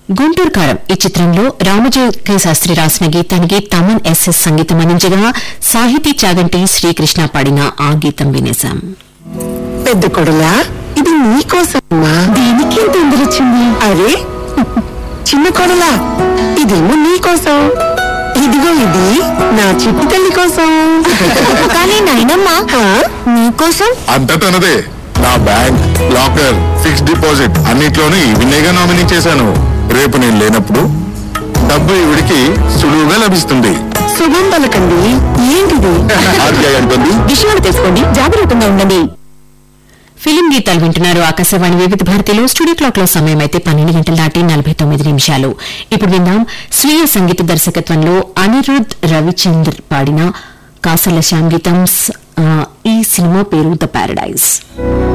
గుంటూరు కారం ఈ చిత్రంలో రామజోగి శాస్త్రి రాసిన గీతానికి తమన్ ఎస్ఎస్ సంగీతం అందించగా సాహితీ చాగంటి శ్రీకృష్ణ పాడిన ఆ గీతం వినేశాం పెద్ద కొడలా ఇది నీకోసమ్మా దీనికి తొందర వచ్చింది అరే చిన్న కొడలా ఇదేమో నీకోసం ఇదిగో ఇది నా చిట్టి తల్లి కోసం కానీ నాయనమ్మ నీకోసం అంతా తనదే నా బ్యాంక్ లాకర్ ఫిక్స్డ్ డిపాజిట్ అన్నిట్లోనూ ఈవినేగా నామినీ చేశాను రేపు నేను లేనప్పుడు డబ్బు ఈవిడికి సులువుగా లభిస్తుంది శుభం పలకండి ఏంటిది ఆర్బీఐ అంటుంది విషయాలు తెలుసుకోండి జాగ్రత్తగా ఉండండి ఫిలిం గీతాలు వింటున్నారు ఆకాశవాణి వివిధ భారతిలో స్టూడియో క్లాక్ లో సమయం అయితే పన్నెండు గంటల దాటి నలభై తొమ్మిది నిమిషాలు ఇప్పుడు విందాం స్వీయ సంగీత దర్శకత్వంలో అనిరుద్ రవిచంద్ర పాడిన కాసల సంగీతం ఈ సినిమా పేరు ద పారడైజ్